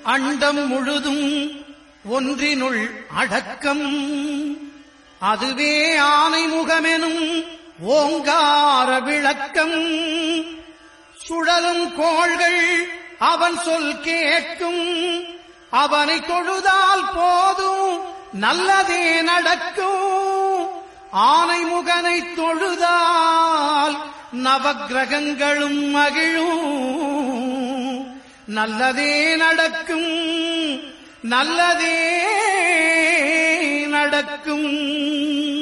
அண்டம் முழுதும் ஒன்றினுள் அடக்கம் அதுவே ஆனைமுகமெனும் ஓங்கார விளக்கம் சுழலும் கோள்கள் அவன் சொல் கேட்கும் அவனை தொழுதால் போதும் நல்லதே நடக்கும் ஆனைமுகனை தொழுதால் நவக்கிரகங்களும் மகிழும் நல்லதே நடக்கும் நல்லதே நடக்கும்